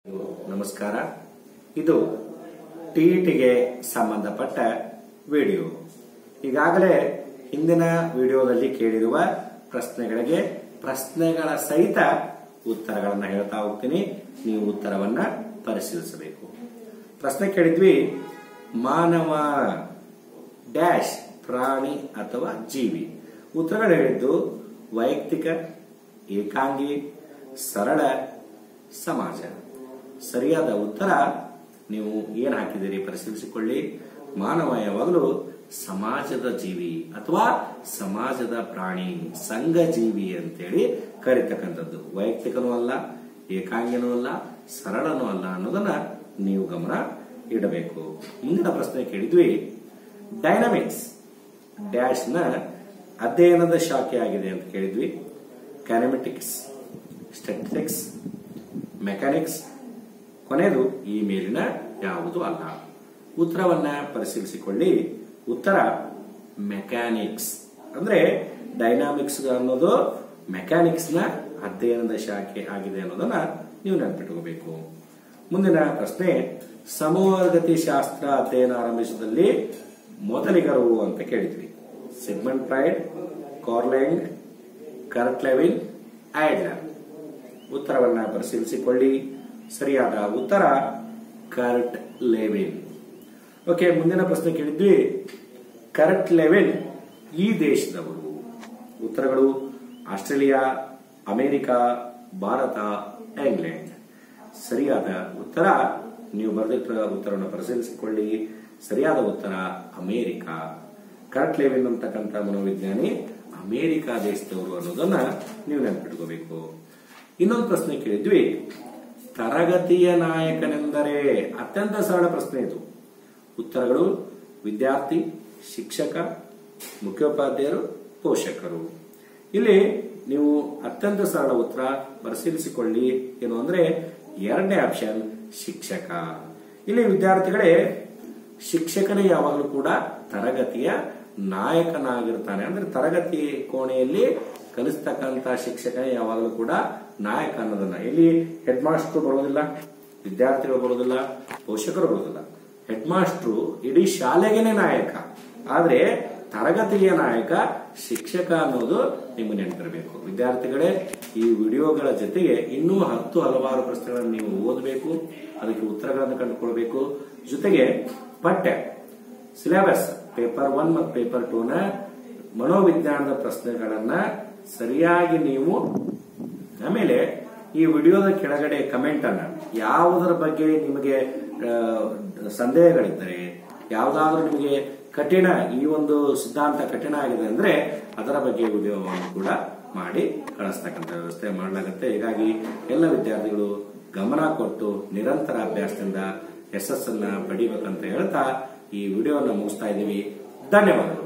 ನಮಸ್ಕಾರ ಇದು ಟಿಇಟಿಗೆ ಸಂಬಂಧಪಟ್ಟ ವಿಡಿಯೋ ಈಗಾಗಲೇ ಹಿಂದಿನ ವಿಡಿಯೋದಲ್ಲಿ ಕೇಳಿರುವ ಪ್ರಶ್ನೆಗಳಿಗೆ ಪ್ರಶ್ನೆಗಳ ಸಹಿತ ಉತ್ತರಗಳನ್ನು ಹೇಳ್ತಾ ಹೋಗ್ತೀನಿ ನೀವು ಉತ್ತರವನ್ನ ಪರಿಶೀಲಿಸಬೇಕು ಪ್ರಶ್ನೆ ಕೇಳಿದ್ವಿ ಮಾನವ ಡ್ಯಾಶ್ ಪ್ರಾಣಿ ಅಥವಾ ಜೀವಿ ಉತ್ತರಗಳು ಹೇಳಿದ್ದು ವೈಯಕ್ತಿಕ ಏಕಾಂಗಿ ಸರಳ ಸಮಾಜ ಸರಿಯಾದ ಉತ್ತರ ನೀವು ಏನ್ ಹಾಕಿದ್ದೀರಿ ಪರಿಶೀಲಿಸಿಕೊಳ್ಳಿ ಮಾನವ ಯಾವಾಗಲೂ ಸಮಾಜದ ಜೀವಿ ಅಥವಾ ಸಮಾಜದ ಪ್ರಾಣಿ ಸಂಘ ಜೀವಿ ಅಂತೇಳಿ ಕರಿತಕ್ಕಂಥದ್ದು ವೈಯಕ್ತಿಕನೂ ಅಲ್ಲ ಏಕಾಂಗಿನೂ ಅಲ್ಲ ಸರಳನೂ ಅಲ್ಲ ಅನ್ನೋದನ್ನ ನೀವು ಗಮನ ಇಡಬೇಕು ಮುಂದಿನ ಪ್ರಶ್ನೆ ಕೇಳಿದ್ವಿ ಡೈನಮಿಕ್ಸ್ ಡ್ಯಾಶ್ ನ ಅಧ್ಯಯನದ ಶಾಖೆ ಆಗಿದೆ ಅಂತ ಕೇಳಿದ್ವಿ ಕ್ಯಾನಮೆಟಿಕ್ಸ್ ಸ್ಟೆಟಿಕ್ಸ್ ಮೆಕ್ಯಾನಿಕ್ಸ್ ಕೊನೆಯದು ಈ ಮೇಲಿನ ಯಾವುದು ಅಲ್ಲ ಉತ್ತರವನ್ನ ಪರಿಶೀಲಿಸಿಕೊಳ್ಳಿ ಉತ್ತರ ಮೆಕ್ಯಾನಿಕ್ಸ್ ಅಂದ್ರೆ ಡೈನಾಮಿಕ್ಸ್ ಅನ್ನೋದು ಮೆಕ್ಯಾನಿಕ್ಸ್ ನ ಅಧ್ಯಯನದ ಶಾಖೆ ಆಗಿದೆ ಅನ್ನೋದನ್ನ ನೀವು ನೆನಪಿಟ್ಕೋಬೇಕು ಮುಂದಿನ ಪ್ರಶ್ನೆ ಸಮೂಹಗತಿ ಶಾಸ್ತ್ರ ಅಧ್ಯಯನ ಆರಂಭಿಸಿದಲ್ಲಿ ಮೊದಲಿಗರು ಅಂತ ಕೇಳಿದ್ವಿ ಸಿಗ್ಮೆಂಟ್ ಪ್ರೈಡ್ ಕಾರ್ಲೆಂಗ್ ಕರ್ಟ್ಲೆವಿನ್ ಐಡ್ಲರ್ ಉತ್ತರವನ್ನ ಪರಿಶೀಲಿಸಿಕೊಳ್ಳಿ ಸರಿಯಾದ ಉತ್ತರ ಕರ್ಟ್ ಲೆವಿನ್ ಓಕೆ ಮುಂದಿನ ಪ್ರಶ್ನೆ ಕೇಳಿದ್ವಿ ಕರ್ಟ್ ಲೆವಿನ್ ಈ ದೇಶದವರು ಉತ್ತರಗಳು ಆಸ್ಟ್ರೇಲಿಯಾ ಅಮೆರಿಕ ಭಾರತ ಇಂಗ್ಲೆಂಡ್ ಸರಿಯಾದ ಉತ್ತರ ನೀವು ಬರೆದಿಟ್ಟ ಉತ್ತರವನ್ನು ಪರಿಶೀಲಿಸಿಕೊಳ್ಳಿ ಸರಿಯಾದ ಉತ್ತರ ಅಮೆರಿಕ ಕರ್ಟ್ ಲೆವಿನ್ ಅಂತಕ್ಕಂಥ ಮನೋವಿಜ್ಞಾನಿ ಅಮೆರಿಕ ದೇಶದವರು ಅನ್ನೋದನ್ನ ನೀವು ನೆನಪಿಟ್ಕೋಬೇಕು ಇನ್ನೊಂದು ಪ್ರಶ್ನೆ ಕೇಳಿದ್ವಿ ತರಗತಿಯ ನಾಯಕನೆಂದರೆ ಅತ್ಯಂತ ಸರಳ ಪ್ರಶ್ನೆ ಇದು ಉತ್ತರಗಳು ವಿದ್ಯಾರ್ಥಿ ಶಿಕ್ಷಕ ಮುಖ್ಯೋಪಾಧ್ಯಾಯರು ಪೋಷಕರು ಇಲ್ಲಿ ನೀವು ಅತ್ಯಂತ ಸರಳ ಉತ್ತರ ಪರಿಶೀಲಿಸಿಕೊಳ್ಳಿ ಏನು ಅಂದ್ರೆ ಎರಡನೇ ಆಪ್ಷನ್ ಶಿಕ್ಷಕ ಇಲ್ಲಿ ವಿದ್ಯಾರ್ಥಿಗಳೇ ಶಿಕ್ಷಕನೇ ಯಾವಾಗಲೂ ಕೂಡ ತರಗತಿಯ ನಾಯಕನಾಗಿರ್ತಾನೆ ಅಂದ್ರೆ ತರಗತಿ ಕೋಣೆಯಲ್ಲಿ ಕಲಿಸ್ತಕ್ಕಂತ ಶಿಕ್ಷಕನೇ ಯಾವಾಗಲೂ ಕೂಡ ನಾಯಕ ಅನ್ನೋದನ್ನ ಇಲ್ಲಿ ಹೆಡ್ ಮಾಸ್ಟರ್ ಬರೋದಿಲ್ಲ ವಿದ್ಯಾರ್ಥಿಗಳು ಬರೋದಿಲ್ಲ ಪೋಷಕರು ಬರೋದಿಲ್ಲ ಹೆಡ್ ಮಾಸ್ಟ್ರು ಇಡೀ ಶಾಲೆಗೆನೆ ನಾಯಕ ಆದ್ರೆ ತರಗತಿಯ ನಾಯಕ ಶಿಕ್ಷಕ ಅನ್ನೋದು ನಿಮ್ಗೆ ನೆನಪಿರಬೇಕು ವಿದ್ಯಾರ್ಥಿಗಳೇ ಈ ವಿಡಿಯೋಗಳ ಜೊತೆಗೆ ಇನ್ನೂ ಹತ್ತು ಹಲವಾರು ಪ್ರಶ್ನೆಗಳನ್ನು ನೀವು ಓದಬೇಕು ಅದಕ್ಕೆ ಉತ್ತರಗಳನ್ನು ಕಂಡುಕೊಳ್ಬೇಕು ಜೊತೆಗೆ ಪಠ್ಯ ಸಿಲೆಬಸ್ ಪೇಪರ್ ಒನ್ ಮತ್ತು ಪೇಪರ್ ಟೂ ನ ಮನೋವಿಜ್ಞಾನದ ಪ್ರಶ್ನೆಗಳನ್ನ ಸರಿಯಾಗಿ ನೀವು ಆಮೇಲೆ ಈ ವಿಡಿಯೋದ ಕೆಳಗಡೆ ಕಮೆಂಟ್ ಅನ್ನ ಯಾವುದರ ಬಗ್ಗೆ ನಿಮಗೆ ಆ, ಸಂದೇಹಗಳಿದ್ದರೆ ಯಾವುದಾದ್ರೂ ನಿಮಗೆ ಕಠಿಣ ಈ ಒಂದು ಸಿದ್ಧಾಂತ ಕಠಿಣ ಆಗಿದೆ ಅಂದ್ರೆ ಅದರ ಬಗ್ಗೆ ವಿಡಿಯೋವನ್ನು ಕೂಡ ಮಾಡಿ ಕಳಿಸ್ತಕ್ಕಂಥ ವ್ಯವಸ್ಥೆ ಮಾಡಲಾಗುತ್ತೆ ಹೀಗಾಗಿ ಎಲ್ಲ ವಿದ್ಯಾರ್ಥಿಗಳು ಗಮನ ಕೊಟ್ಟು ನಿರಂತರ ಅಭ್ಯಾಸದಿಂದ ಯಶಸ್ಸನ್ನ ಪಡಿಬೇಕಂತ ಹೇಳ್ತಾ ಈ ವಿಡಿಯೋನ ಮುಗಿಸ್ತಾ ಇದ್ದೀವಿ ಧನ್ಯವಾದಗಳು